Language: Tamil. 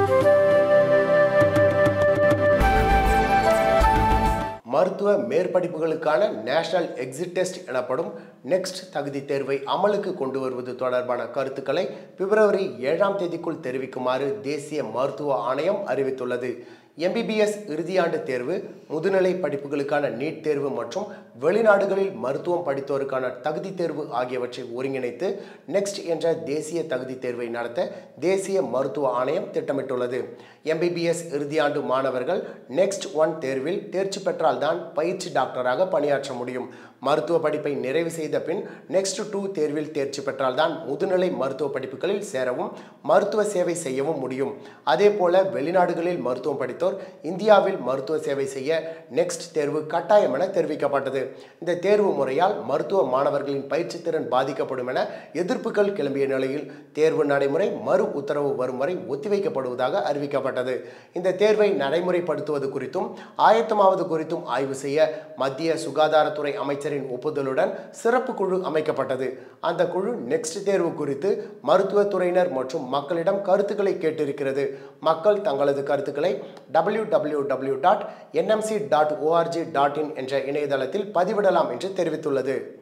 மருத்துவ மேற்படிப்புகளுக்கான நேஷனல் எக்ஸிட் டெஸ்ட் எனப்படும் நெக்ஸ்ட் தகுதி தேர்வை அமலுக்கு கொண்டு வருவது தொடர்பான கருத்துக்களை பிப்ரவரி ஏழாம் தேதிக்குள் தெரிவிக்குமாறு தேசிய மருத்துவ ஆணையம் அறிவித்துள்ளது எம்பிபிஎஸ் இறுதியாண்டு தேர்வு முதுநிலை படிப்புகளுக்கான நீட் தேர்வு மற்றும் வெளிநாடுகளில் மருத்துவம் படித்தோருக்கான தகுதி தேர்வு ஆகியவற்றை ஒருங்கிணைத்து நெக்ஸ்ட் என்ற தேசிய தகுதி தேர்வை நடத்த தேசிய மருத்துவ ஆணையம் திட்டமிட்டுள்ளது எம்பிபிஎஸ் இறுதியாண்டு மாணவர்கள் நெக்ஸ்ட் ஒன் தேர்வில் தேர்ச்சி பெற்றால்தான் பயிற்சி டாக்டராக பணியாற்ற முடியும் மருத்துவ படிப்பை நிறைவு செய்த பின் நெக்ஸ்ட் டூ தேர்வில் தேர்ச்சி பெற்றால்தான் முதுநிலை மருத்துவ படிப்புகளில் சேரவும் மருத்துவ சேவை செய்யவும் முடியும் அதே போல வெளிநாடுகளில் மருத்துவம் படித்தோர் இந்தியாவில் மருத்துவ சேவை செய்ய நெக்ஸ்ட் தேர்வு கட்டாயம் என தெரிவிக்கப்பட்டது இந்த தேர்வு முறையால் மருத்துவ மாணவர்களின் பயிற்சி திறன் பாதிக்கப்படும் என எதிர்ப்புகள் கிளம்பிய நிலையில் தேர்வு நடைமுறை மறு உத்தரவு வரும் வரை ஒத்திவைக்கப்படுவதாக அறிவிக்கப்பட்டது இந்த தேர்வை நடைமுறைப்படுத்துவது குறித்தும் ஆயத்தமாவது குறித்தும் ஆய்வு செய்ய மத்திய சுகாதாரத்துறை அமைச்சரின் ஒப்புதலுடன் சிறப்பு குழு அமைக்கப்பட்டது அந்த குழு நெக்ஸ்ட் தேர்வு குறித்து மருத்துவத்துறையினர் மற்றும் மக்களிடம் கருத்துக்களை கேட்டிருக்கிறது மக்கள் தங்களது கருத்துக்களை W W W dot NMC dot ORG dot IN என்ற இணையதளத்தில் பதிவிடலாம் என்று தெரிவித்துள்ளது